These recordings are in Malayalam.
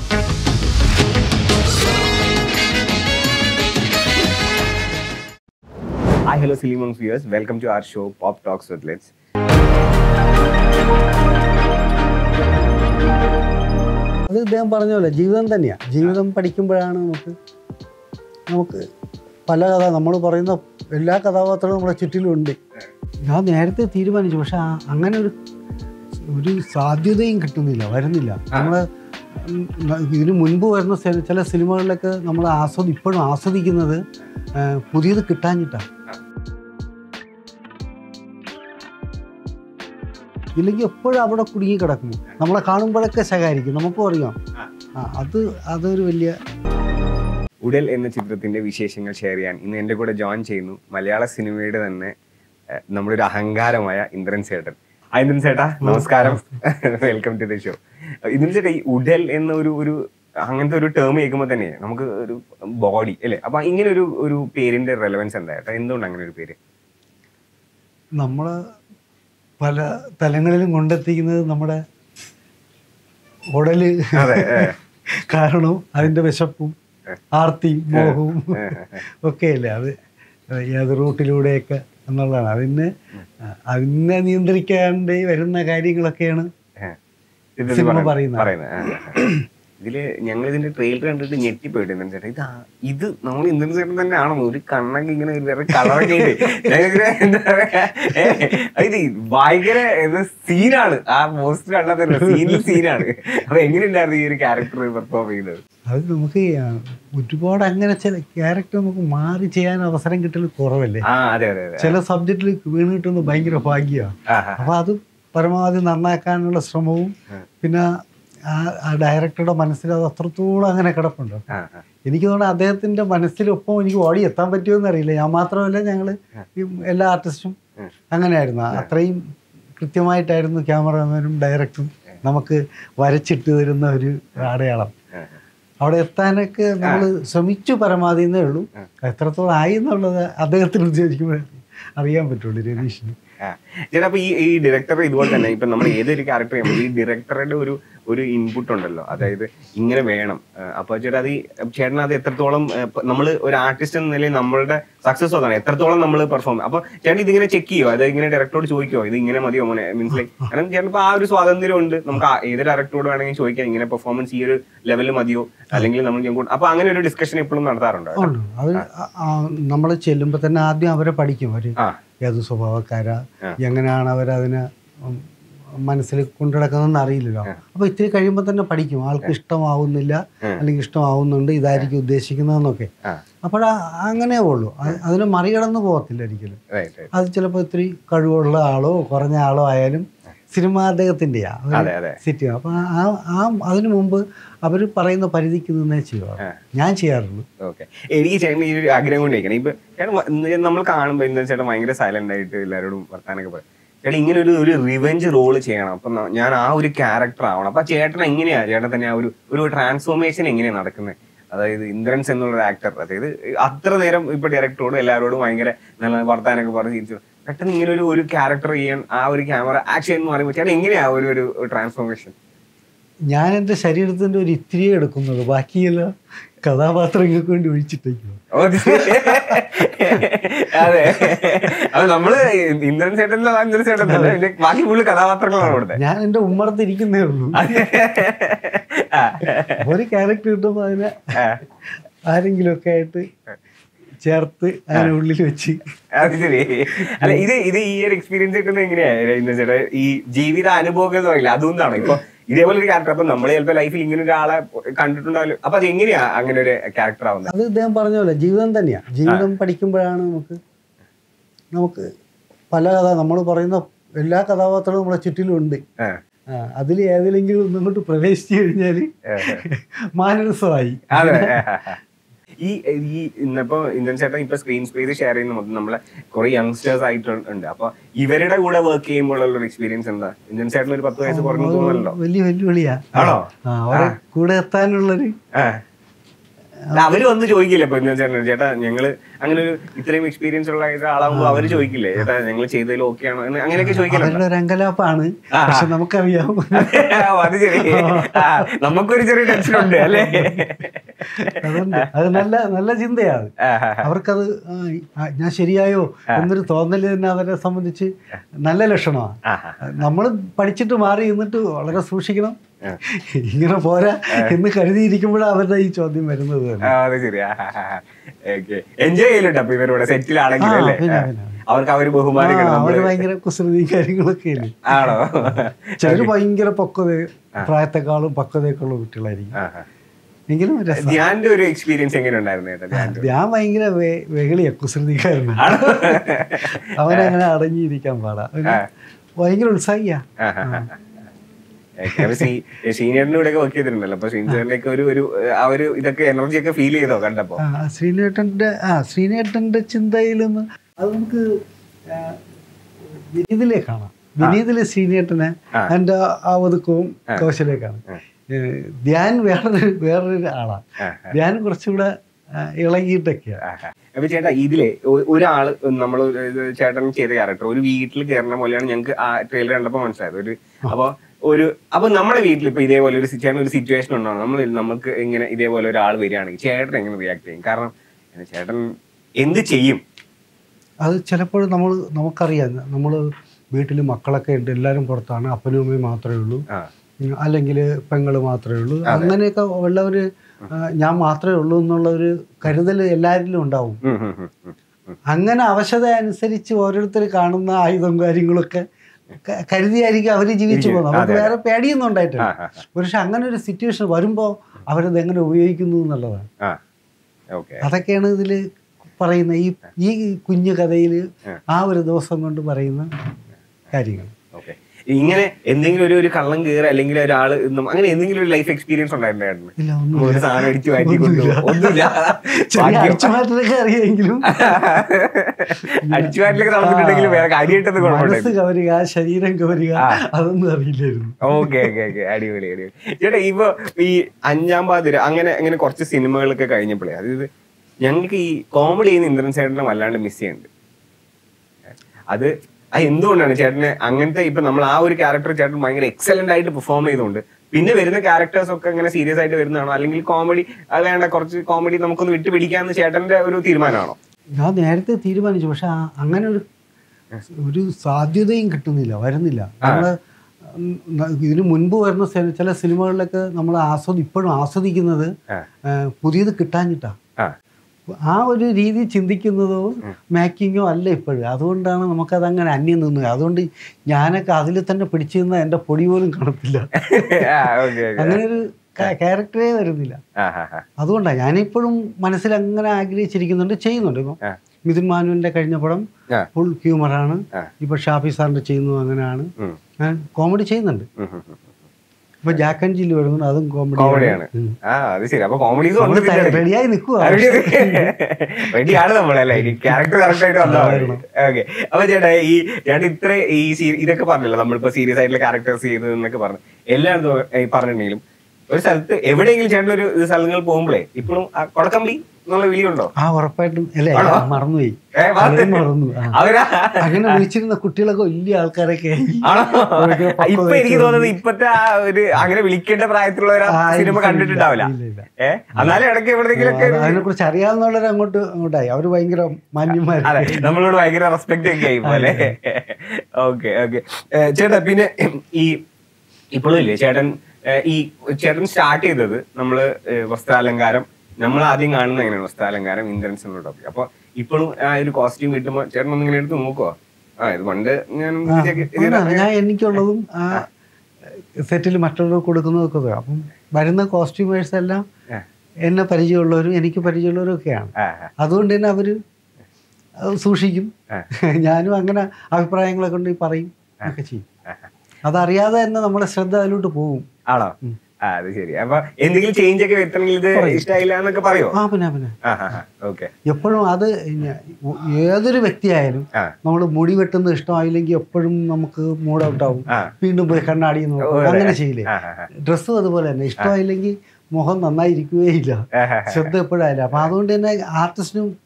Hi, hello, Silimon viewers. Welcome to our show, Pop Talks with Let's. അത് ഇദ്ദേഹം പറഞ്ഞ പോലെ ജീവിതം തന്നെയാണ് ജീവിതം പഠിക്കുമ്പോഴാണ് നമുക്ക് നമുക്ക് പല കഥ നമ്മൾ പറയുന്ന എല്ലാ കഥാപാത്രങ്ങളും നമ്മുടെ ചുറ്റിലുണ്ട് ഞാൻ നേരത്തെ തീരുമാനിച്ചു പക്ഷെ ആ- അങ്ങനെ ഒരു ഒരു സാധ്യതയും കിട്ടുന്നില്ല വരുന്നില്ല നമ്മൾ ഇതിനു മുൻപ് വരുന്ന സി- ചില സിനിമകളിലൊക്കെ നമ്മൾ ആസ്വദി ഇപ്പോഴും ആസ്വദിക്കുന്നത് ആ, പുതിയത് കിട്ടാഞ്ഞിട്ടാണ് ഇല്ലെങ്കിൽ എപ്പോഴും അവിടെ കുടുങ്ങി കിടക്കും നമ്മളെ കാണുമ്പോഴൊക്കെ ശകാരിക്കും നമുക്കും അറിയാം ആ, അത് അതൊരു വലിയ ഉടൽ എന്ന ചിത്രത്തിന്റെ വിശേഷങ്ങൾ ഷെയർ ചെയ്യാൻ ഇന്ന് എൻ്റെ കൂടെ ജോയിൻ ചെയ്യുന്നു മലയാള സിനിമയുടെ തന്നെ ഏഹ്, നമ്മുടെ ഒരു അഹങ്കാരമായ ഇന്ദ്രൻ ചേട്ടൻ ആ ഇന്ദ്രൻ ചേട്ടാ നമസ്കാരം welcome to the show Indran ചേട്ടാ ഈ ഉടൽ എന്ന ഒരു ഒരു അങ്ങനത്തെ ഒരു ടേം കേൾക്കുമ്പോൾ തന്നെ നമുക്ക് ഒരു ബോഡി അല്ലേ അപ്പൊ ഇങ്ങനെ ഒരു ഒരു പേരിന്റെ റെലവൻസ് എന്താ ചേട്ടാ എന്തുകൊണ്ട് അങ്ങനെ ഒരു പേര് നമ്മൾ പല തലങ്ങളിലും കൊണ്ടെത്തിക്കുന്നത് നമ്മുടെ ഉടല് അതെ ഏ. കാരണവും അതിൻ്റെ വിശപ്പും ആർത്തിയും മോഹവും ഒക്കെയല്ലേ അത് ഏത് റൂട്ടിലൂടെയൊക്കെ എന്നുള്ളതാണ് അതിന് അതിനെ നിയന്ത്രിക്കാണ്ട് വരുന്ന കാര്യങ്ങളൊക്കെയാണ് ഏഹ്. ഇത് സിനിമ പറയുന്നത് പറയുന്നത്. പറയുന്നത്. ആ, ആ, ആ. ഇതില് ഞങ്ങൾ ഇതിന്റെ ട്രെയിലർ കണ്ടിട്ട് ഞെട്ടിപ്പോയിട്ട് ഇന്ദ്രൻ ചേട്ടാ ഇത് ആ- ഇത് നമ്മൾ ഇന്ദ്രൻ ചേട്ടൻ തന്നെ ആണോ ഒരു കണ്ണൊക്കെ ഇങ്ങനെ ഒരു വേറെ കളറൊക്കെ ഇട്ട് ഞങ്ങൾക്ക് എന്താ പറയാ ഏ, ഇത് ഭയങ്കര സീനാണ് ആ പോസ്റ്റർ കണ്ടതല്ല സീനിൽ സീനാണ് അപ്പൊ എങ്ങനെയുണ്ടായിരുന്നു ഈ ഒരു ക്യാരക്ടർ പെർഫോം ചെയ്തത് അത് നമുക്ക് ഈ, ആ, ഒരുപാട് അങ്ങനെ ചില ക്യാരക്ടർ നമുക്ക് മാറി ചെയ്യാൻ അവസരം കിട്ടൽ കുറവല്ലേ ആ അതെ അതെ അതെ ചില സബ്ജക്റ്റിൽ വീണ് കിട്ടുന്നത് ഭയങ്കര ഭാഗ്യമാണ് ആ, ആ. അപ്പോൾ അത് പരമാവധി നന്നാക്കാനുള്ള ശ്രമവും പിന്നെ ആ ആ ഡയറക്ടറുടെ മനസ്സിൽ അത് അത്രത്തോളം അങ്ങനെ കിടപ്പുണ്ട് ആ, ആ. എനിക്ക് തോന്നുന്നു അദ്ദേഹത്തിൻ്റെ മനസ്സിലൊപ്പം എനിക്ക് ഓടി എത്താൻ പറ്റുമോ അറിയില്ല ഞാൻ മാത്രമല്ല ഞങ്ങൾ എല്ലാ ആർട്ടിസ്റ്റും അങ്ങനെയായിരുന്നു അത്രയും കൃത്യമായിട്ടായിരുന്നു ക്യാമറമാനും ഡയറക്ടറും നമുക്ക് വരച്ചിട്ട് തരുന്ന ഒരു അടയാളം ആ, അവിടെ എത്താനൊക്കെ നമ്മൾ ശ്രമിച്ചു പരമാവധി എന്നേ ഉള്ളൂ എത്രത്തോളം ആയി എന്നുള്ളത് അദ്ദേഹത്തിന് ചോദിക്കുമ്പോൾ അറിയാൻ പറ്റുള്ളൂ രതീഷിന് ആ. ചേട്ടാ അപ്പൊ ഈ ഈ ഡയറക്ടർ ഇതുപോലെ തന്നെ ഇപ്പൊ നമ്മൾ ഏതൊരു ക്യാരക്ടർ ചെയ്യുമ്പോൾ ഈ ഡയറക്ടറുടെ ഒരു ഒരു ഇൻപുട്ട് ഉണ്ടല്ലോ അതായത് ഇങ്ങനെ വേണം ആ, അപ്പൊ ചേട്ടാ അത് ഈ ചേട്ടൻ അത് എത്രത്തോളം നമ്മൾ ഒരു ആർട്ടിസ്റ്റ് എന്ന നിലയിൽ നമ്മളുടെ സക്സസ് അതാണ് എത്രത്തോളം നമ്മൾ പെർഫോം അപ്പൊ ചേട്ടൻ ഇതിങ്ങനെ ചെക്ക് ചെയ്യോ അത് ഇങ്ങനെ ഡയറക്ടറോട് ചോദിക്കോ ഇത് ഇങ്ങനെ മതിയോ മോനെ മീൻസ് ലൈക്ക് കാരണം ചേട്ടൻ ഇപ്പൊ ആ ഒരു സ്വാതന്ത്ര്യം ഉണ്ട് നമുക്ക് ആ ഏത് ഡയറക്ടറോട് വേണമെങ്കിൽ ചോദിക്കാം ഇങ്ങനെ പെർഫോമൻസ് ഈ ഒരു ലെവലിൽ മതിയോ അല്ലെങ്കിൽ നമ്മൾ ഞങ്ങൾക്ക് അപ്പൊ അങ്ങനെ ഒരു ഡിസ്കഷൻ എപ്പോഴും നടത്താറുണ്ടോ ഉണ്ട് അത് നമ്മൾ ചെല്ലുമ്പോൾ തന്നെ ആദ്യം അവരെ പഠിക്കും അവർ ആ ഏത് സ്വഭാവക്കാരാ എങ്ങനെയാണ് അവരതിനെ ഉം, മനസ്സിൽ കൊണ്ടുനടക്കുന്നതെന്ന് അറിയില്ലല്ലോ അപ്പോൾ ഇത്തിരി കഴിയുമ്പോൾ തന്നെ പഠിക്കും ആൾക്ക് ഇഷ്ടമാവുന്നില്ല അല്ലെങ്കിൽ ഇഷ്ടമാവുന്നുണ്ട് ഇതായിരിക്കും ഉദ്ദേശിക്കുന്നതെന്നൊക്കെ ആ അപ്പോൾ അങ്ങനെ ഉള്ളൂ അത് അതിനെ മറികടന്ന് പോകത്തില്ല ഒരിക്കലും റൈറ്റ് റൈറ്റ് അത് ചിലപ്പോൾ ഇത്തിരി കഴിവുള്ള ആളോ കുറഞ്ഞ ആളോ ആയാലും സിനിമ അദ്ദേഹത്തിൻ്റെയാ അതെ അതെ സെറ്റ് ചെയ്യും അപ്പോൾ ആ ആ അതിനു മുമ്പ് അവർ പറയുന്ന പരിധിക്ക് നിന്നേ ചെയ്യുക ഞാൻ ചെയ്യാറുള്ളൂ ഓക്കെ എനിക്ക് ചേട്ടൻ ഈ ഒരു ആഗ്രഹം കൊണ്ട് ചോദിക്കണം ഇപ്പൊ ചേട്ടൻ വ- ഇന്ന് നമ്മൾ കാണുമ്പോൾ എന്താ ചേട്ടൻ ഭയങ്കര സൈലന്റ് ആയിട്ട് എല്ലാവരോടും വർത്താനൊക്കെ പറയും ചേട്ടൻ ഇങ്ങനെ ഒരു ഒരു റിവെഞ്ച് റോള് ചെയ്യണം അപ്പൊ ന- ഞാൻ ആ ഒരു ക്യാരക്ടർ ആവണം അപ്പൊ ആ ചേട്ടൻ എങ്ങനെയാ ചേട്ടൻ തന്നെ ആ ഒരു ഒരു ട്രാൻസ്ഫോർമേഷൻ എങ്ങനെയാ നടക്കുന്നത് അതായത് ഇന്ദ്രൻസ് എന്നുള്ള ആക്ടർ അതായത് അത്ര നേരം ഇപ്പൊ ഡയറക്ടറോടും എല്ലാവരോടും ഭയങ്കര നല്ല വർത്താനൊക്കെ പറഞ്ഞ് തിരിച്ചു പെട്ടെന്ന് ഇങ്ങനെ ഒരു ഒരു ക്യാരക്ടർ ചെയ്യാൻ ആ ഒരു ക്യാമറ ആക്ഷൻ എന്ന് പറയുമ്പോൾ ചേട്ടൻ എങ്ങനെയാ ആ ഒരു ഒരു ട്രാൻസ്ഫോർമേഷൻ ഞാൻ എൻ്റെ ശരീരത്തിൻ്റെ ഒരു ഇത്തിരിയേ എടുക്കുന്നത് ബാക്കിയെല്ലാം കഥാപാത്രങ്ങൾക്ക് വേണ്ടി ഒഴിച്ചിട്ടേക്കും ഓ, ഇത് അതെ അത് നമ്മള് ഇന്ദ്രൻ ചേട്ടൻ ഇന്ദ്രൻ ചേട്ടൻ തന്നെ പിന്നെ ബാക്കി ഫുള്ള് കഥാപാത്രങ്ങളാണ് ഇവിടുത്തെ ഞാൻ എൻ്റെ ഉമ്മറത്തിരിക്കുന്നേ ഉള്ളൂ ആ, ഒരു ക്യാരക്ടർ കിട്ടുമ്പോൾ അതിനെ ആ, ആരെങ്കിലുമൊക്കെ ആയിട്ട് ചേർത്ത് അതിനെ ഉള്ളിൽ വെച്ച് അത് ശരി അല്ല ഇത് ഇത് ഈ ഒരു എക്സ്പീരിയൻസ് കിട്ടുന്നത് എങ്ങനെയാ ഇന്ദ്രൻ ചേട്ടൻ ഈ ജീവിത അനുഭവം എന്ന് പറയില്ല അതുകൊണ്ടാണ് ഇപ്പൊ ഇതേപോലെ ഒരു ക്യാരക്ടർ അപ്പൊ നമ്മൾ ചിലപ്പോ ലൈഫിൽ ഇങ്ങനെ ഒരാളെ കണ്ടിട്ടുണ്ടാവില്ല അപ്പൊ അത് എങ്ങനെയാ അങ്ങനെ ഒരു ക്യാരക്ടർ ആവുന്നത് അത് ഇദ്ദേഹം പറഞ്ഞ പോലെ ജീവിതം തന്നെയാണ് ജീവിതം പഠിക്കുമ്പോഴാണ് നമുക്ക് നമുക്ക് പല കഥ നമ്മൾ പറയുന്ന എല്ലാ കഥാപാത്രങ്ങളും നമ്മുടെ ചുറ്റിലുണ്ട് ആ, അതിൽ ഏതിലെങ്കിലും ഒന്നും കൊണ്ട് പ്രവേശിച്ചു കഴിഞ്ഞാൽ മാനരസമായി അതെ ഈ ഈ ഇന്നിപ്പോ ഇന്ത്യൻ ചേട്ടൻ ഇപ്പൊ സ്ക്രീൻ സ്പേസ് ഷെയർ ചെയ്യുന്ന മൊത്തം നമ്മളെ കുറെ യങ്സ്റ്റേഴ്സ് ആയിട്ടുണ്ട് അപ്പൊ ഇവരുടെ കൂടെ വർക്ക് ചെയ്യുമ്പോൾ ഉള്ള എക്സ്പീരിയൻസ് എന്താ ഇന്ത്യൻ ചേട്ടൻ ഒരു പത്ത് വയസ്സ് കുറഞ്ഞു തോന്നുന്നുണ്ടോ വലിയ വെല്ലുവിളിയാ ആണോ ആ അവരെ കൂടെ എത്താനുള്ളൊരു ആ. അല്ല, അവര് വന്ന് ചോദിക്കില്ല ഇപ്പൊ ഇന്ത്യൻ ചേട്ടൻ ചേട്ടാ ഞങ്ങള് അങ്ങനെ ഒരു ഇത്രയും എക്സ്പീരിയൻസ് ഉള്ള ആളാകുമ്പോൾ അവര് ചോദിക്കില്ലേ ചേട്ടാ ഞങ്ങൾ ചെയ്തതിൽ ഓക്കെ ആണോ എന്ന് അങ്ങനെയൊക്കെ ചോദിക്കലുണ്ടോ അവരുടെ ഒരു അങ്കലാപ്പാണ് ആ. പക്ഷെ നമുക്കറിയാം ഓ, അത് ശരി ആ, നമുക്കൊരു ചെറിയ ടെൻഷൻ ഉണ്ട് അല്ലേ അതുകൊണ്ട് അത് നല്ല നല്ല ചിന്തയാണ് ആ, ആ, അവർക്കത് ആ, ആ, ഞാൻ ശരിയായോ എന്നൊരു തോന്നൽ തന്നെ അവരെ സംബന്ധിച്ച് നല്ല ലക്ഷണമാണ് ആ, ആ. നമ്മൾ പഠിച്ചിട്ട് മാറി നിന്നിട്ട് വളരെ സൂക്ഷിക്കണം ആ. ഇങ്ങനെ പോരാ എന്ന് കരുതിയിരിക്കുമ്പോഴാണ് അവരുടെ ഈ ചോദ്യം വരുന്നത് തന്നെ ആ, അത് ശരി എൻജോയ് ചെയ്യലുണ്ട് അപ്പൊ ഇവരോട് സെറ്റിലാണെങ്കിലും ആ, അല്ലേ പിന്നെ, ആ. പിന്നെ. അവർക്ക് അവര് ബഹുമാനിക്കണം ആ, നമ്മള് അവര് ഭയങ്കര കുസൃതി കാര്യങ്ങളൊക്കെ അല്ലേ ആണോ ചിലര് ഭയങ്കര പക്വത പ്രായത്തെക്കാളും പക്വതയൊക്കെ ഉള്ള കുട്ടികളായിരിക്കും ആ, ആ. എങ്കിലും രസം ധ്യാന്റെ ഒരു എക്സ്പീരിയൻസ് എങ്ങനെ ഉണ്ടായിരുന്നു ചേട്ടാ ധ്യാന്റെ ഞാൻ ഭയങ്കര വെ- വെകളിയാ കുസൃതിക്കാരനാണ് അവനങ്ങനെ അടങ്ങിയിരിക്കാൻ പാടാ അവന് ഭയങ്കര ഉത്സാഹിയാ സീനിയറിന്റെ കൂടെ ഒക്കെ വർക്ക് ചെയ്തിട്ടുണ്ടല്ലോ അപ്പൊ സീനിയറിന്റെ ഒക്കെ ഒരു ഒരു ആ ഒരു ഇതൊക്കെ എനർജി ഒക്കെ ഫീൽ ചെയ്തോ കണ്ടപ്പോ ആ ശ്രീനേട്ടന്റെ ആ ശ്രീനേട്ടന്റെ ചിന്തയിൽ നിന്ന് അത് നമുക്ക് ആ, വിനീതിലെ കാണാം വിനീതിലെ ശ്രീനേട്ടനെ ആ. എൻ്റെ ആ ഒതുക്കവും കൗശലേക്കാണ് ധ്യാൻ വേറൊരു വേറൊരു ആളാണ് ആ, ധ്യാൻ കുറച്ചുകൂടെ ആ, ഇളകിയിട്ടൊക്കെയാണ് ആഹാ. അപ്പൊ ചേട്ടാ ഇതിലെ ഒ- ഒരാള് നമ്മൾ ചേട്ടൻ ചെയ്ത ക്യാരക്ടർ ഒരു വീട്ടിൽ കയറുന്ന പോലെയാണ് ഞങ്ങൾക്ക് ആ ട്രെയിലർ കണ്ടപ്പോ മനസ്സിലായത് ഒരു അപ്പൊ ഒരു അപ്പൊ നമ്മുടെ വീട്ടിൽ ഇപ്പൊ ഇതേപോലെ ഒരു സി- ചേട്ടൻ ഒരു സിറ്റുവേഷൻ ഉണ്ടാവും നമ്മൾ നമുക്ക് ഇങ്ങനെ ഇതേപോലെ ഒരാൾ വരികയാണെങ്കിൽ ചേട്ടൻ എങ്ങനെ റിയാക്ട് ചെയ്യും കാരണം ഏ, ചേട്ടൻ എന്ത് ചെയ്യും അത് ചിലപ്പോൾ നമ്മൾ നമുക്കറിയാം നമ്മൾ വീട്ടിൽ മക്കളൊക്കെ ഉണ്ട് എല്ലാവരും പുറത്താണ് അപ്പനും അമ്മയും മാത്രമേ ഉള്ളൂ ആ ഉം, അല്ലെങ്കിൽ പെങ്ങൾ മാത്രമേ ഉള്ളൂ അങ്ങനെയൊക്കെ ഉള്ളവര് ആ, ഞാൻ മാത്രമേ ഉള്ളൂ എന്നുള്ള ഒരു കരുതൽ എല്ലാവരിലും ഉണ്ടാവും ഉം, ഉം, ഉം, ഉം, ഉം. അങ്ങനെ അവശത അനുസരിച്ച് ഓരോരുത്തർ കാണുന്ന ആയുധം കാര്യങ്ങളൊക്കെ ക- കരുതിയായിരിക്കും അവർ ജീവിച്ചു പോകുന്നത് അവർക്ക് വേറെ പേടിയൊന്നും ഉണ്ടായിട്ടില്ല ആ, ആ, പക്ഷെ അങ്ങനെ ഒരു സിറ്റുവേഷൻ വരുമ്പോൾ അവരത് എങ്ങനെ ഉപയോഗിക്കുന്നു എന്നുള്ളതാണ് ആ ഓക്കെ അതൊക്കെയാണ് ഇതിൽ പറയുന്ന ഈ ഈ കുഞ്ഞു കഥയിൽ ആ ഒരു ദിവസം കൊണ്ട് പറയുന്ന കാര്യങ്ങൾ ഓക്കെ ഇങ്ങനെ എന്തെങ്കിലും ഒരു ഒരു കള്ളം കയറി അല്ലെങ്കിൽ ഒരാള് ഇന്നും അങ്ങനെ എന്തെങ്കിലും ഒരു ലൈഫ് എക്സ്പീരിയൻസ് ഉണ്ടായിട്ടുണ്ടായിരുന്നു ഇല്ല ഒന്നും ഒരു സാധനം അടിച്ചു മാറ്റി കൊണ്ടുപോകും ഒന്നുമില്ല ചെറിയ ഭാഗ്യം. അടിച്ചുമാറ്റലൊക്കെ അറിയാമെങ്കിലും അടിച്ചു മാറ്റിലൊക്കെ നടന്നിട്ടുണ്ടെങ്കിലും വേറെ കാര്യമായിട്ടൊന്നും കുഴപ്പമില്ല മനസ്സ് കവരുക ശരീരം കവരുക അതൊന്നും അറിയില്ലായിരുന്നു ഓക്കെ ഓക്കെ ഓക്കെ അടിപൊളി അടിപൊളി ചേട്ടാ ഇപ്പൊ ഈ അഞ്ചാം പാതിര അങ്ങനെ അങ്ങനെ കുറച്ച് സിനിമകളൊക്കെ കഴിഞ്ഞപ്പോഴേ അതായത് ഞങ്ങൾക്ക് ഈ കോമഡി ചെയ്യുന്ന ഇന്ദ്രൻ ചേട്ടനെ വല്ലാണ്ട് മിസ് ചെയ്യുന്നുണ്ട് അത് അത് എന്തുകൊണ്ടാണ് ചേട്ടന് അങ്ങനത്തെ ഇപ്പൊ നമ്മൾ ആ ഒരു ക്യാരക്ടർ ചേട്ടൻ ഭയങ്കര എക്സലന്റ് ആയിട്ട് പെർഫോം ചെയ്തുകൊണ്ട് പിന്നെ വരുന്ന ക്യാരക്ടേഴ്സ് ഒക്കെ അങ്ങനെ സീരിയസ് ആയിട്ട് വരുന്നതാണോ അല്ലെങ്കിൽ കോമഡി അത് വേണ്ട കുറച്ച് കോമഡി നമുക്കൊന്ന് വിട്ടുപിടിക്കാന്ന് ചേട്ടന്റെ ഒരു തീരുമാനമാണോ ഞാൻ നേരത്തെ തീരുമാനിച്ചു പക്ഷെ ആ- അങ്ങനെ ഒരു ഒരു സാധ്യതയും കിട്ടുന്നില്ല വരുന്നില്ല നമ്മള് ഉം, ന- ഇതിനു മുൻപ് വരുന്ന സി- ചില സിനിമകളിലൊക്കെ നമ്മൾ ആസ്വദി ഇപ്പോഴും ആസ്വദിക്കുന്നത് ആ. ആ, പുതിയത് കിട്ടാഞ്ഞിട്ടാ ആ ആ ഒരു രീതി ചിന്തിക്കുന്നതോ മേക്കിങ്ങോ അല്ല ഇപ്പോഴും അതുകൊണ്ടാണ് നമുക്കത് അങ്ങനെ അന്യം നിന്നത് അതുകൊണ്ട് ഞാനൊക്കെ അതിൽ തന്നെ പിടിച്ചു നിന്ന എൻ്റെ പൊടി പോലും കാണത്തില്ല ഓക്കെ ഓക്കെ അങ്ങനെ ഒരു ക്യാരക്ടറേ വരുന്നില്ല ആ ആ ആ അതുകൊണ്ടാണ് ഞാനിപ്പോഴും മനസ്സിൽ അങ്ങനെ ആഗ്രഹിച്ചിരിക്കുന്നുണ്ട് ചെയ്യുന്നുണ്ട് ഇപ്പം ആ. മിഥുൻ മാനുവിൻ്റെ കഴിഞ്ഞ പടം ആ. ഫുൾ ഹ്യൂമറാണ് ആ. ഇപ്പൊ ഷാഫി സാറിന്റെ ചെയ്യുന്നു അങ്ങനെയാണ് ഉം. ഞാൻ കോമഡി ചെയ്യുന്നുണ്ട് ഉം, ഉം, ഉം. ഇപ്പൊ ജാക്ക് ആൻഡ് ജില്ല് വരുന്നുണ്ട് അതും കോമഡി കോമഡിയാണ് ആ അത് ശരി അപ്പൊ കോമഡീസ് ഉണ്ട് പിന്നെ റെഡിയായി നിൽക്കുക റെഡിയാണ് നമ്മളല്ലേ ഇനി ക്യാരക്ടർ കറക്റ്റ് ആയിട്ട് വന്നാൽ ഓക്കെ അപ്പൊ ചേട്ടാ ഈ ചേട്ടാ ഇത്ര ഈ സീ- ഇതൊക്കെ പറഞ്ഞല്ലോ നമ്മളിപ്പോ സീരിയസ് ആയിട്ടുള്ള ക്യാരക്ടേഴ്സ് ചെയ്തത് എന്നൊക്കെ പറഞ്ഞു എല്ലായിടത്തും ഈ പറഞ്ഞിട്ടുണ്ടെങ്കിലും ഒരു സ്ഥലത്ത് എവിടെയെങ്കിലും ചേട്ടൻ ഒരു സ്ഥലങ്ങൾ പോകുമ്പോഴേ ഇപ്പോഴും ആ കൊടക്കമ്പി എന്നുള്ള വിളിയുണ്ടോ ആ ഉറപ്പായിട്ടും അല്ലേ മറന്നുപോയി ഏ, മറന്നു. അതും മറന്നു ആ. അവരാ അങ്ങനെ വിളിച്ചിരുന്ന കുട്ടികളൊക്കെ വലിയ ആൾക്കാരൊക്കെ ആയി. ആണോ അവരൊക്കെ പക്വത ഇപ്പൊ എനിക്ക് തോന്നുന്നത് ഇപ്പത്തെ ആ ഒരു അങ്ങനെ വിളിക്കേണ്ട പ്രായത്തിലുള്ള ഒരു ആ, സിനിമ ഇല്ല, കണ്ടിട്ടുണ്ടാവില്ല ഇല്ല, ഇല്ല. ഏഹ് എന്നാലും ഇടയ്ക്ക് എവിടെയെങ്കിലൊക്കെ അതിനെ കുറിച്ച് അറിയാവുന്നവരെ അങ്ങോട്ട് അങ്ങോട്ടായി അവര് ഭയങ്കര മാന്യന്മാർ അതെ നമ്മളോട് ഭയങ്കര റെസ്പെക്ട് ഒക്കെ ആയി പോലെ ഓക്കെ ഓക്കെ ചേട്ടാ പിന്നെ ഈ ഇപ്പോഴും ഇല്ലേ ചേട്ടൻ ഏ, ഈ ചേട്ടൻ സ്റ്റാർട്ട് ചെയ്തത് നമ്മള് ഏ, വസ്ത്രാലങ്കാരം നമ്മൾ ആദ്യം കാണുന്ന എങ്ങനെയാണ് വസ്ത്രാലങ്കാരം ഇന്ദ്രൻസ് എന്ന ടോപ്പിക് അപ്പൊ ഇപ്പോഴും ആ ഒരു കോസ്റ്റ്യൂം കിട്ടുമ്പോ ചേട്ടൻ ഒന്നിങ്ങനെ എടുത്ത് നോക്കുവോ ആ ഇത് പണ്ട് ഞാൻ ഇതൊക്കെ- ഇതിനെ- ഞാൻ എനിക്കുള്ളതും ആ സെറ്റിൽ മറ്റുള്ളവർക്ക് കൊടുക്കുന്നതൊക്കെ ഇതാ. അപ്പം വരുന്ന കോസ്റ്റ്യൂമേഴ്സ് എല്ലാം ആ. എന്നെ പരിചയമുള്ളവരും എനിക്ക് പരിചയമുള്ളവരും ഒക്കെയാണ് ആ, ആ, അതുകൊണ്ട് തന്നെ അവര് അത് സൂക്ഷിക്കും ആ. ഞാനും അങ്ങനെ അഭിപ്രായങ്ങളൊക്കെ ഉണ്ടെങ്കിൽ പറയും ഒക്കെ ചെയ്യും ആ. അതറിയാതെ തന്നെ നമ്മുടെ ശ്രദ്ധ അതിലോട്ട് പോകും ആണോ ആ അത് ശരി അപ്പൊ എന്തെങ്കിലും ചേഞ്ച് ഒക്കെ വരുത്തണമെങ്കിൽ ഇത് ഇഷ്ടമായില്ല എന്നൊക്കെ പറയോ ആ പിന്നെ പിന്നെ ആ ആ ഓക്കെ എപ്പോഴും അത് ഞ- ഏതൊരു വ്യക്തിയായാലും ആ നമ്മൾ മുടി വെട്ടുന്നത് ഇഷ്ടമായില്ലെങ്കിൽ എപ്പോഴും നമുക്ക് മൂഡ് ഔട്ട് ആവും ആ വീണ്ടും പോയി കണ്ണാടി ഓ, നോക്കും അതെ. അങ്ങനെ ചെയ്യില്ലേ ആ, ആ, ആ. ഡ്രസ്സും അതുപോലെ തന്നെ ഇഷ്ടമായില്ലെങ്കിൽ മുഖം നന്നായിരിക്കുകയില്ല ആ, ആ, ആ. ശ്രദ്ധ എപ്പോഴായില്ല അപ്പൊ അതുകൊണ്ട് തന്നെ ആർട്ടിസ്റ്റിനും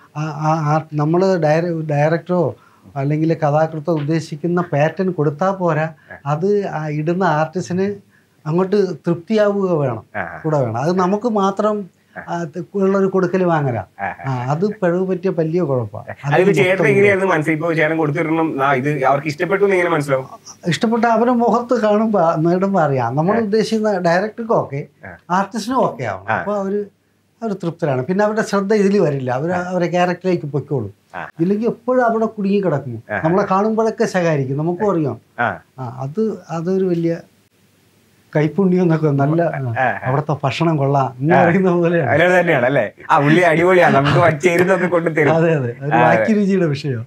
നമ്മൾ ഡയറ ഡയറക്ടറോ അല്ലെങ്കിൽ കഥാകൃത്തോ ഉദ്ദേശിക്കുന്ന പാറ്റേൺ കൊടുത്താൽ പോരാ അത് ആ ഇടുന്ന ആർട്ടിസ്റ്റിന് അങ്ങോട്ട് തൃപ്തിയാവുക വേണം ആ, കൂടെ വേണം അത് നമുക്ക് മാത്രം ആ, ത- ഉള്ളൊരു കൊടുക്കൽ വാങ്ങല ആ, ആ അത് പിഴവ് പറ്റിയ വലിയ കുഴപ്പമാണ് അതിപ്പോ ചേട്ടൻ എങ്ങനെയായിരുന്നു മനസ്സിലായി ഇപ്പൊ ചേട്ടൻ കൊടുത്തിരണം ആ, ഇത് അവർക്ക് ഇഷ്ടപ്പെട്ടു എന്ന് എങ്ങനെ മനസ്സിലാവും ഇഷ്ടപ്പെട്ട അവരെ മുഖത്ത് കാണുമ്പോൾ നേടുമ്പോൾ അറിയാം നമ്മൾ ഉദ്ദേശിക്കുന്ന ഡയറക്ടർക്കും ഓക്കെ ആർട്ടിസ്റ്റിനും ഓക്കെ ആവണം അപ്പോൾ അവർ അവർ തൃപ്തരാണ് പിന്നെ അവരുടെ ശ്രദ്ധ ഇതിൽ വരില്ല അവർ അവരെ ക്യാരക്ടറിലേക്ക് പൊയ്ക്കോളും ആ. ഇല്ലെങ്കിൽ എപ്പോഴും അവിടെ കുടുങ്ങി കിടക്കും നമ്മളെ കാണുമ്പോഴൊക്കെ ശകാരിക്കും നമുക്കും അറിയാം ആ ആ അത് അതൊരു വലിയ കൈപ്പുണ്യം എന്നൊക്കെ നല്ല ആ, അവിടുത്തെ ഭക്ഷണം കൊള്ളാം എന്ന് പറയുന്ന പോലെ അങ്ങനെ തന്നെയാണ് അല്ലേ ആ ഉള്ളി അടിപൊളിയാണ് നമുക്ക് ചേരുന്നൊക്കെ കൊണ്ട് തരും അതെ അതെ ഒരു വാക്കി രുചിയുടെ വിഷയം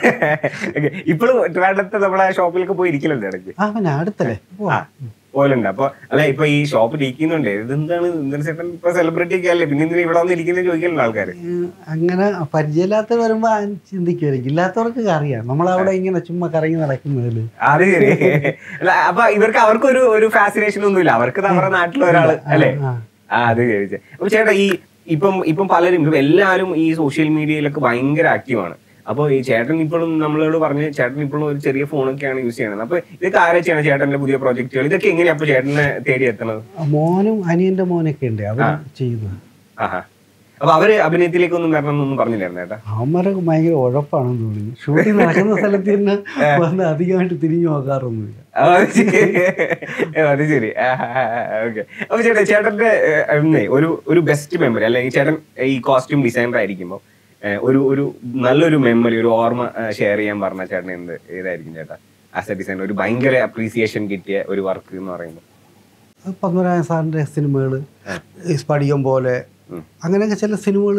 ഇപ്പോഴും ട്രിവാൻഡ്രത്ത് നമ്മളെ ഷോപ്പിലൊക്കെ പോയി ഇരിക്കലുണ്ട് ഇടയ്ക്ക് ആ പിന്നെ അടുത്തല്ലേ ആ പോലുണ്ട് അപ്പൊ അല്ല ഇപ്പൊ ഈ ഷോപ്പ് ഇരിക്കുന്നുണ്ട് ഇതെന്താണ് ഇന്ദ്രൻ ചേട്ടൻ ഇപ്പൊ സെലിബ്രിറ്റി ഒക്കെ അല്ലേ പിന്നെ എന്തിനാ ഇവിടെ വന്ന് ഇരിക്കുന്നത് ചോദിക്കലുണ്ട് ആൾക്കാര് ഉം, അങ്ങനെ പരിചയമില്ലാത്തവർ വരുമ്പോ ആ ചിന്തിക്കുമായിരിക്കും ഇല്ലാത്തവർക്ക് അറിയാം നമ്മളവിടെ ഇങ്ങനെ ചുമ്മാ കറങ്ങി നടക്കുന്നതിൽ അത് ശരി അല്ല അപ്പൊ ഇവർക്ക് അവർക്കൊരു ഒരു ഫാസിനേഷൻ ഒന്നുമില്ല അവർക്ക് നമ്മുടെ നാട്ടിലെ ഒരാള് അല്ലേ ആ. ആ അത് ചോദിച്ചേ അപ്പൊ ചേട്ടാ ഈ ഇപ്പം ഇപ്പം പലരും ഇപ്പം എല്ലാവരും ഈ സോഷ്യൽ മീഡിയയിലൊക്കെ ഭയങ്കര ആക്റ്റീവാണ് അപ്പോൾ ഈ ചേട്ടൻ ഇപ്പോഴും നമ്മളോട് പറഞ്ഞ് ചേട്ടൻ ഇപ്പോഴും ഒരു ചെറിയ ഫോണൊക്കെയാണ് യൂസ് ചെയ്യുന്നത് അപ്പൊ ഇതൊക്കെ ആരാ ചെയ്യണം ചേട്ടന്റെ പുതിയ പ്രോജക്റ്റുകൾ ഇതൊക്കെ എങ്ങനെയാ അപ്പൊ ചേട്ടനെ തേടി എത്തണത് മോനും അനിയന്റെ മോനൊക്കെ ഉണ്ട് അവർ ചെയ്യുന്നത് ആഹാ അപ്പൊ അവര് അഭിനയത്തിലേക്കൊന്നും വരണം എന്നൊന്നും പറഞ്ഞില്ലായിരുന്നു ചേട്ടാ അവന്മാരൊക്കെ ഭയങ്കര ഉഴപ്പാണെന്ന് തോന്നി ഷൂട്ടിംഗ് നടക്കുന്ന സ്ഥലത്ത് തന്നെ വന്ന് അധികമായിട്ട് തിരിഞ്ഞു നോക്കാറൊന്നുമില്ല ആ, അത് ശരി. അത് ശരി ഓക്കെ അപ്പൊ ചേട്ടാ ചേട്ടന്റെ ഏഹ്, ഉം, ഒരു ഒരു ബെസ്റ്റ് മെമ്മറി അല്ലെങ്കിൽ ചേട്ടൻ ഈ കോസ്റ്റ്യൂം ഡിസൈനർ ആയിരിക്കുമ്പോൾ ഒരു ഒരു നല്ലൊരു മെമ്മറി ഒരു ഓർമ്മ ഷെയർ ചെയ്യാൻ പറഞ്ഞ ചേട്ടൻ എന്ത് ഏതായിരിക്കും ചേട്ടാ ആസ് എ ഡിസൈനർ ഒരു ഭയങ്കര അപ്രീസിയേഷൻ കിട്ടിയ ഒരു വർക്ക് എന്ന് പറയുമ്പോൾ അത് പത്മനാഭൻ സാറിൻ്റെ സിനിമകൾ സ്പടികം പോലെ ഉം. അങ്ങനെയൊക്കെ ചില സിനിമകൾ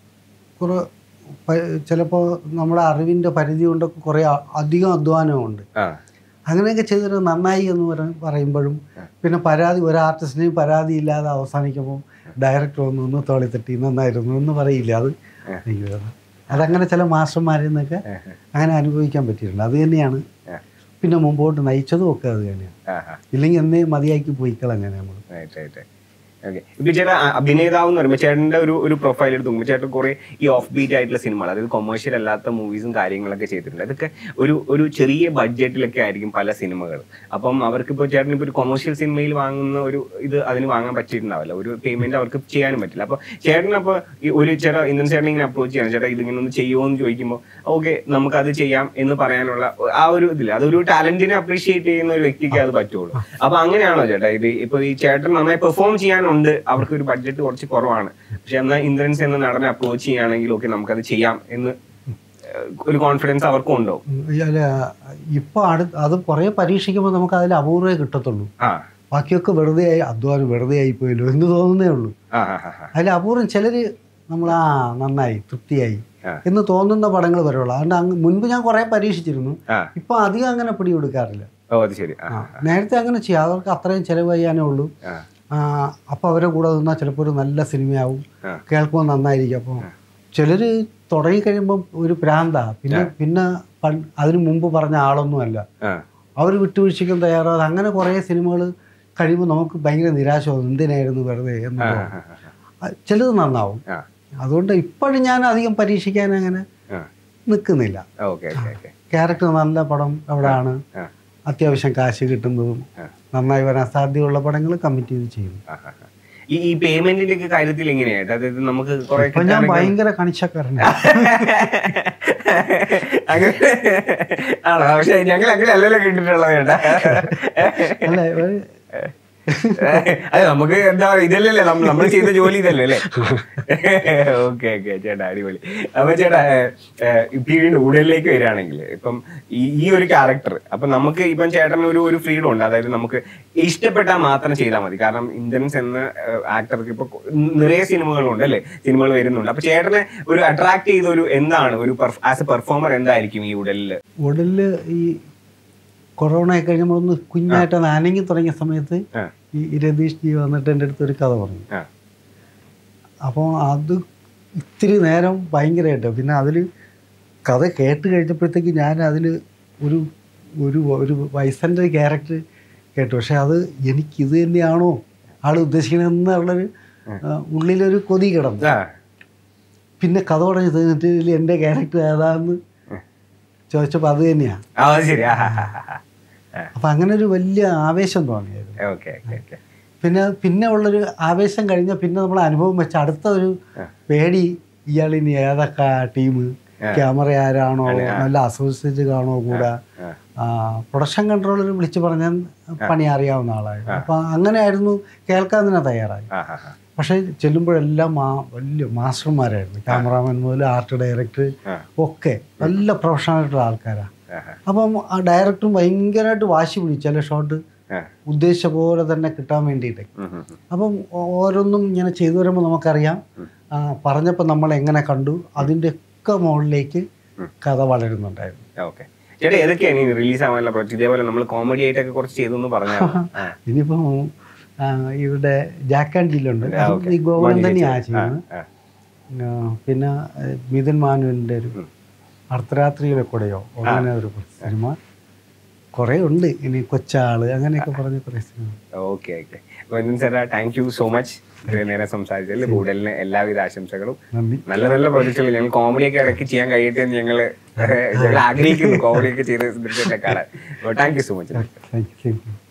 കുറേ ചിലപ്പോൾ നമ്മുടെ അറിവിൻ്റെ പരിധി കൊണ്ടൊക്കെ കുറേ അ- അധികം അധ്വാനമുണ്ട് ആ അങ്ങനെയൊക്കെ ചെയ്തിട്ട് നന്നായി എന്ന് പറ- പറയുമ്പോഴും പിന്നെ പരാതി ഒരു ആർട്ടിസ്റ്റിനെയും പരാതി ഇല്ലാതെ അവസാനിക്കുമ്പോൾ ഡയറക്ടർ ഒന്ന് ഒന്ന് തോളി തട്ടി നന്നായിരുന്നു എന്ന് പറയില്ല അത് എനിക്ക് തോന്നുന്നു. അതങ്ങനെ ചില മാസ്റ്റർമാരിൽ നിന്നൊക്കെ അങ്ങനെ അനുഭവിക്കാൻ പറ്റിയിട്ടുണ്ട് അത് തന്നെയാണ് പിന്നെ മുമ്പോട്ട് നയിച്ചതും ഒക്കെ അത് തന്നെയാണ് ആഹാ ഇല്ലെങ്കിൽ എന്നേ മതിയാക്കി പോയിക്കളങ്ങനെ നമ്മൾ റൈറ്റ് റൈറ്റ് ഓക്കെ ഇപ്പൊ ചേട്ടാ അ- അഭിനേതാവ് എന്ന് പറയുമ്പോൾ ചേട്ടന്റെ ഒരു ഒരു പ്രൊഫൈൽ എടുത്ത് നോക്കുമ്പോൾ ചേട്ടൻ കുറെ ഈ ഓഫ് ബീറ്റ് ആയിട്ടുള്ള സിനിമകൾ അതായത് കൊമേഴ്ഷ്യൽ അല്ലാത്ത മൂവീസും കാര്യങ്ങളൊക്കെ ചെയ്തിട്ടുണ്ട് അതൊക്കെ ഒരു ഒരു ചെറിയ ബഡ്ജറ്റിലൊക്കെ ആയിരിക്കും പല സിനിമകൾ അപ്പം അവർക്ക് ഇപ്പോൾ ചേട്ടൻ ഇപ്പോൾ ഒരു കൊമേഴ്ഷ്യൽ സിനിമയിൽ വാങ്ങുന്ന ഒരു ഇത് അതിന് വാങ്ങാൻ പറ്റിയിട്ടുണ്ടാവില്ല ഒരു പേയ്മെന്റ് അവർക്ക് ചെയ്യാനും പറ്റില്ല അപ്പൊ ചേട്ടൻ അപ്പോൾ ഈ ഒരു ചേട്ടാ ഇന്നലെ ചേട്ടൻ ഇങ്ങനെ അപ്രോച്ച് ചെയ്യണം ചേട്ടാ ഇതിങ്ങനെ ഒന്ന് ചെയ്യുമോ എന്ന് ചോദിക്കുമ്പോൾ ഓക്കെ നമുക്കത് ചെയ്യാം എന്ന് പറയാനുള്ള ആ ഒരു ഇതില്ല അതൊരു ടാലന്റിനെ അപ്രീഷിയേറ്റ് ചെയ്യുന്ന ഒരു വ്യക്തിക്ക് അത് പറ്റുള്ളൂ അപ്പൊ അങ്ങനെയാണോ ചേട്ടാ ഇത് ഇപ്പൊ ഈ ചേട്ടൻ നന്നായി പെർഫോം ചെയ്യാനുണ്ട് അവർക്ക് ഒരു ബഡ്ജറ്റ് കുറച്ച് കുറവാണ് പക്ഷെ എന്നാൽ ഇന്ദ്രൻസ് എന്ന നടനെ അപ്രോച്ച് ചെയ്യുകയാണെങ്കിൽ ഓക്കെ നമുക്കത് ചെയ്യാം എന്ന് ഏഹ്, ഒരു കോൺഫിഡൻസ് അവർക്കും ഉണ്ടോ അല്ല ഇപ്പോൾ അടു അത് കുറേ പരീക്ഷിക്കുമ്പോൾ നമുക്ക് അതിൽ അപൂർവേ കിട്ടത്തുള്ളൂ ആ ബാക്കിയൊക്കെ വെറുതെ ആയി അധ്വാനം വെറുതെ ആയിപ്പോയല്ലോ എന്ന് തോന്നുന്നേ ഉള്ളൂ ആ ആ ആ, ആ. അതിൽ അപൂർവം ചിലർ നമ്മൾ ആ നന്നായി തൃപ്തിയായി ആ. എന്ന് തോന്നുന്ന പടങ്ങൾ വരുള്ളൂ അതുകൊണ്ട് അങ്ങ് മുൻപ് ഞാൻ കുറേ പരീക്ഷിച്ചിരുന്നു ആ ഇപ്പം അധികം അങ്ങനെ പിടികൊടുക്കാറില്ല ഓ അത് ശരി ആ ആ, നേരത്തെ അങ്ങനെ ചെയ്യാം അവർക്ക് അത്രയും ചിലവ് ചെയ്യാനേ ഉള്ളൂ ആ അപ്പോൾ അവരെ കൂടെ നിന്നാൽ ചിലപ്പോൾ ഒരു നല്ല സിനിമയാവും ആ. കേൾക്കുമ്പോൾ നന്നായിരിക്കും അപ്പോൾ ചിലർ തുടങ്ങിക്കഴിയുമ്പം ഒരു പ്രാന്താ പിന്നെ പിന്നെ പൺ- അതിനു മുമ്പ് പറഞ്ഞ ആളൊന്നുമല്ല ആ അവർ വിട്ടുവീഴ്ചയ്ക്കും തയ്യാറാതെ അങ്ങനെ കുറേ സിനിമകൾ കഴിയുമ്പോൾ നമുക്ക് ഭയങ്കര നിരാശ തോന്നും എന്തിനായിരുന്നു വെറുതെ എന്ന് ആ, തോന്നും. ആ, ആ, ആ, ചിലത് നന്നാവും ആ അതുകൊണ്ട് ഇപ്പോഴും ഞാൻ അധികം പരീക്ഷിക്കാൻ അങ്ങനെ ആ നിൽക്കുന്നില്ല ഓക്കെ ഓക്കെ ഓക്കെ ക്യാരക്ടർ നല്ല പടം എവിടെയാണ് ആ അത്യാവശ്യം കാശ് കിട്ടുന്നതും ആ. നന്നായി വരാൻ സാധ്യതയുള്ള പടങ്ങൾ കമ്മിറ്റ് ചെയ്ത് ചെയ്യുന്നു ആ, ആ, ആ. ഈ ഈ പേയ്മെന്റിന്റെ ഒക്കെ കാര്യത്തിൽ എങ്ങനെയായിട്ട് അതായത് നമുക്ക് കുറെ ഇപ്പൊ ഞാൻ ഭയങ്കര കണിച്ചക്കാരനാണ് അങ്ങനെ ആണോ പക്ഷെ ഞങ്ങൾ അങ്ങനെ അല്ലല്ലോ കേട്ടിട്ടുള്ളത് ചേട്ടാ അല്ല ഒരു- അതെ നമുക്ക് എന്താ പറയുക ഇതല്ലല്ലേ നമ്മൾ ചെയ്ത ജോലി ഇതല്ലേ അല്ലേ ഓക്കെ ഓക്കെ ചേട്ടാ അടിപൊളി അപ്പൊ ചേട്ടാ വീണ്ടും ഉടലിലേക്ക് വരികയാണെങ്കിൽ ഇപ്പം ഈ ഈ ഒരു ക്യാരക്ടർ അപ്പൊ നമുക്ക് ഇപ്പം ചേട്ടന് ഒരു ഒരു ഫ്രീഡം ഉണ്ട് അതായത് നമുക്ക് ഇഷ്ടപ്പെട്ടാൽ മാത്രം ചെയ്താൽ മതി കാരണം ഇന്ദ്രൻസ് എന്ന ആക്ടർക്ക് ഇപ്പൊ നിറയെ സിനിമകളുണ്ട് അല്ലേ സിനിമകൾ വരുന്നുണ്ട് അപ്പൊ ചേട്ടനെ ഒരു അട്രാക്ട് ചെയ്ത ഒരു എന്താണ് ഒരു ആസ് എ പെർഫോമർ എന്തായിരിക്കും ഈ ഉടലില് ഉടലില് ഈ കൊറോണ ഒക്കെ കഴിഞ്ഞ് നമ്മളൊന്ന് കുഞ്ഞായിട്ട് ഒന്ന് അനങ്ങി തുടങ്ങിയ സമയത്ത് ആ, ഈ രതീഷ് ജി വന്നിട്ട് എൻ്റെ അടുത്ത് ഒരു കഥ പറഞ്ഞു ആ, അപ്പോൾ അത് ഇത്തിരി നേരം ഭയങ്കരമായിട്ട് പിന്നെ അതിൽ കഥ കേട്ട് കഴിഞ്ഞപ്പോഴത്തേക്ക് ഞാൻ അതിൽ ഒരു ഒരു ഒരു വയസ്സൻ്റെ ക്യാരക്ടർ കേട്ടു പക്ഷെ അത് എനിക്ക് ഇത് തന്നെയാണോ ആൾ ഉദ്ദേശിക്കണമെന്നുള്ളൊരു ആ, ഉള്ളിലൊരു കൊതി കിടന്നു ആ, പിന്നെ കഥ പറഞ്ഞ് തീർന്നിട്ട് ഇതിൽ എൻ്റെ ക്യാരക്ടർ ഏതാന്ന് ചോദിച്ചപ്പോൾ അത് തന്നെയാണ് ആ അത് ശരി ആ അപ്പം അങ്ങനെ ഒരു വലിയ ആവേശം തോന്നിയായിരുന്നു ഓക്കെ ഓക്കെ ഓക്കെ പിന്നെ പിന്നെ ഉള്ളൊരു ആവേശം കഴിഞ്ഞ പിന്നെ നമ്മൾ അനുഭവം വെച്ച അടുത്ത ഒരു പേടി ഇയാൾ ഇനി ഏതൊക്കെ ടീം ക്യാമറ ആരാണോ നല്ല അസോസിയേറ്റ് കാണോ കൂടെ പ്രൊഡക്ഷൻ കൺട്രോളർ വിളിച്ചു പറഞ്ഞാൽ പണി അറിയാവുന്ന ആളായിരുന്നു അപ്പം അങ്ങനെയായിരുന്നു കേൾക്കാൻ തന്നെ തയ്യാറായി ആ ആ പക്ഷേ ചെല്ലുമ്പോഴെല്ലാം മാ വലിയ മാസ്റ്റർമാരായിരുന്നു ക്യാമറാമാൻ മുതൽ ആർട്ട് ഡയറക്ടർ ആ. ഒക്കെ നല്ല പ്രൊഫഷണൽ ആയിട്ടുള്ള ആൾക്കാരാണ് ആ അപ്പം ആ ഡയറക്ടറും ഭയങ്കരമായിട്ട് വാശി പിടിച്ചു ചില ഷോട്ട് ആ ഉദ്ദേശിച്ച പോലെ തന്നെ കിട്ടാൻ വേണ്ടിയിട്ട് ഉം, ഉം, ഉം. അപ്പം ഓരോന്നും ഇങ്ങനെ ചെയ്തു വരുമ്പോൾ നമുക്കറിയാം ആ, പറഞ്ഞപ്പോൾ നമ്മൾ എങ്ങനെ കണ്ടു അതിൻ്റെ ഒക്കെ മുകളിലേക്ക് കഥ വളരുന്നുണ്ടായിരുന്നു ഓക്കെ ചേട്ടാ ഏതൊക്കെയാണ് ഈ റിലീസ് ആവാനുള്ള പ്രോജക്റ്റ് ഇതേപോലെ നമ്മൾ കോമഡി ആയിട്ടൊക്കെ കുറച്ച് ചെയ്തു എന്ന് പറഞ്ഞാൽ ഇനിയിപ്പം ആ, ഇവിടെ ജാക്ക് ആൻഡ് ജില്ലുണ്ട് അത് ഈ ഗോകുലം തന്നെയാണ് ചെയ്യുന്നത് ആ, പിന്നെ ഏ, മിഥുൻ മാനുവലിൻ്റെ ഒരു അർദ്ധരാത്രിയിലെ കൂടെയോ അങ്ങനെ ഒരു സിനിമ കുറേ ഉണ്ട് ഇനി കൊച്ചാള് അങ്ങനെയൊക്കെ പറഞ്ഞ കുറേ സിനിമ ഓക്കെ ഓക്കെ അപ്പോൾ സാറാ താങ്ക് യു സോ മച്ച് ഇത്രയും നേരം സംസാരിച്ചതിൽ കൂടുതലിന് എല്ലാവിധ ആശംസകളും നന്ദി നല്ല നല്ല പ്രോജക്റ്റുകൾ ഞങ്ങൾ കോമഡി ഒക്കെ ഇടയ്ക്ക് ചെയ്യാൻ കഴിയട്ടെ എന്ന് ഞങ്ങൾ ഞങ്ങൾ ആഗ്രഹിക്കുന്നു കോമഡി ഒക്കെ ചെയ്ത് കാണാൻ thank you so much thank U